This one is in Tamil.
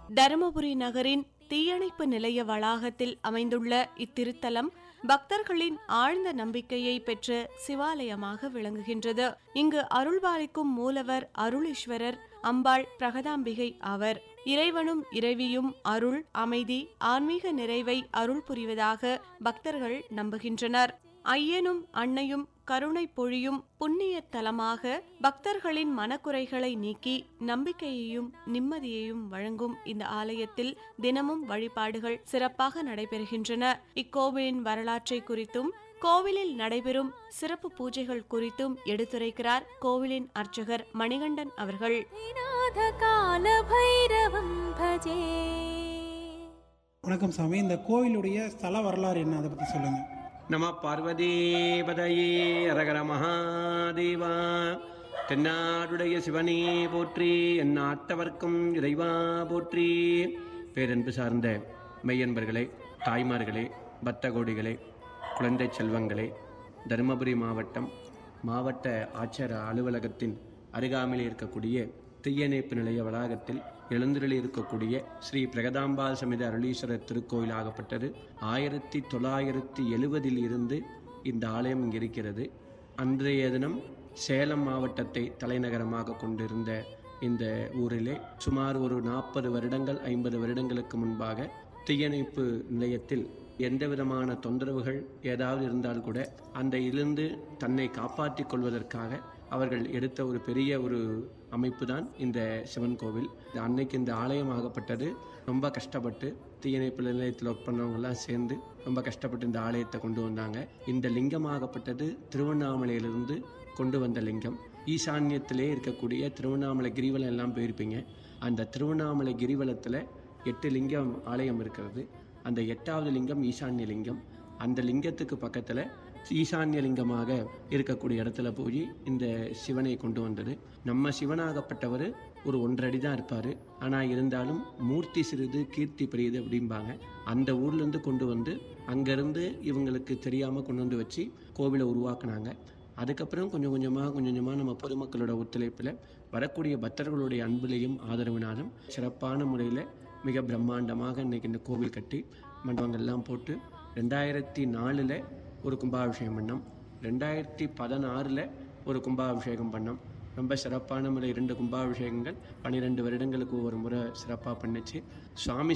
தருமபுரி நகரின் தீயணைப்பு நிலைய வளாகத்தில் அமைந்துள்ள இத்திருத்தலம் பக்தர்களின் ஆழ்ந்த நம்பிக்கையை பெற்ற சிவாலயமாக விளங்குகின்றது இங்கு அருள்பாலிக்கும் மூலவர் அருளீஸ்வரர் அம்பாள் பிரகதாம்பிகை ஆவர் இறைவனும் இறைவியும் அருள் அமைதி ஆன்மீக நிறைவை அருள் புரிவதாக பக்தர்கள் நம்புகின்றனர் ஐயனும் அன்னையும் கருணை பொழியும் புண்ணிய தலமாக பக்தர்களின் மனக்குறைகளை நீக்கி நம்பிக்கையையும் நிம்மதியையும் வழங்கும் இந்த ஆலயத்தில் தினமும் வழிபாடுகள் சிறப்பாக நடைபெறுகின்றன இக்கோவிலின் வரலாற்றை குறித்தும் கோவிலில் நடைபெறும் சிறப்பு பூஜைகள் குறித்தும் எடுத்துரைக்கிறார் கோவிலின் அர்ச்சகர் மணிகண்டன் அவர்கள் कालभैरवं भजे வணக்கம் சாமி இந்த கோவிலுடைய ஸ்தல வரலாறு என்ன அதை பற்றி சொல்லுங்கள் நம பார்வதீபதையே அரகர மகாதேவா தென்னாடுடைய சிவனே போற்றி எந்நாட்டவர்க்கும் இறைவா போற்றி பேரன்பு சார்ந்த மெய்யன்பர்களே தாய்மார்களே பக்தகோடிகளே குழந்தை செல்வங்களே தருமபுரி மாவட்டம் மாவட்ட ஆட்சியர் அலுவலகத்தின் அருகாமையில் இருக்கக்கூடிய தீயணைப்பு நிலைய வளாகத்தில் எழுந்தருளி இருக்கக்கூடிய ஸ்ரீ பிரகதாம்பாள் சமித அருளீஸ்வரர் திருக்கோயில் ஆகப்பட்டது ஆயிரத்தி தொள்ளாயிரத்தி எழுவதில் இருந்து இந்த ஆலயம் இங்கு இருக்கிறது அன்றைய தினம் சேலம் மாவட்டத்தை தலைநகரமாக கொண்டிருந்த இந்த ஊரிலே சுமார் ஒரு நாற்பது வருடங்கள் ஐம்பது வருடங்களுக்கு முன்பாக தீயணைப்பு நிலையத்தில் எந்த விதமான தொந்தரவுகள் ஏதாவது இருந்தால் கூட அந்த இருந்து தன்னை காப்பாற்றிக் கொள்வதற்காக அவர்கள் எடுத்த ஒரு பெரிய ஒரு அமைப்பு தான் இந்த சிவன் கோவில் இது அன்னைக்கு இந்த ஆலயம் ஆகப்பட்டது ரொம்ப கஷ்டப்பட்டு தீயணைப்பு நிலையத்தில் ஒர்க் பண்ணவங்கெல்லாம் சேர்ந்து ரொம்ப கஷ்டப்பட்டு இந்த ஆலயத்தை கொண்டு வந்தாங்க இந்த லிங்கம் ஆகப்பட்டது திருவண்ணாமலையிலிருந்து கொண்டு வந்த லிங்கம் ஈசான்யத்திலே இருக்கக்கூடிய திருவண்ணாமலை கிரிவலம் எல்லாம் போயிருப்பீங்க அந்த திருவண்ணாமலை கிரிவலத்தில் எட்டு லிங்கம் ஆலயம் இருக்கிறது அந்த எட்டாவது லிங்கம் ஈசான்ய லிங்கம் அந்த லிங்கத்துக்கு பக்கத்தில் ஈசான்ய லிங்கமாக இருக்கக்கூடிய இடத்துல போய் இந்த சிவனை கொண்டு வந்தது நம்ம சிவனாகப்பட்டவர் ஒரு ஒன்றரை தான் இருப்பார் ஆனால் இருந்தாலும் மூர்த்தி சிறிது கீர்த்தி பெரியது அப்படிம்பாங்க அந்த ஊர்லேருந்து கொண்டு வந்து அங்கேருந்து இவங்களுக்கு தெரியாமல் கொண்டு வந்து வச்சு கோவிலை உருவாக்குனாங்க அதுக்கப்புறம் கொஞ்சம் கொஞ்சமாக கொஞ்சம் கொஞ்சமாக நம்ம பொதுமக்களோட ஒத்துழைப்பில் வரக்கூடிய பக்தர்களுடைய அன்பிலையும் ஆதரவினாலும் சிறப்பான முறையில் மிக பிரம்மாண்டமாக இன்னைக்கு இந்த கோவில் கட்டி மண்டபங்கள்லாம் போட்டு ரெண்டாயிரத்தி நாலில் ஒரு கும்பாபிஷேகம் பண்ணோம் ரெண்டாயிரத்தி பதினாறில் ஒரு கும்பாபிஷேகம் பண்ணோம் ரொம்ப சிறப்பான முறை இரண்டு கும்பாபிஷேகங்கள் பன்னிரெண்டு வருடங்களுக்கு ஒரு முறை சிறப்பாக பண்ணுச்சு சுவாமி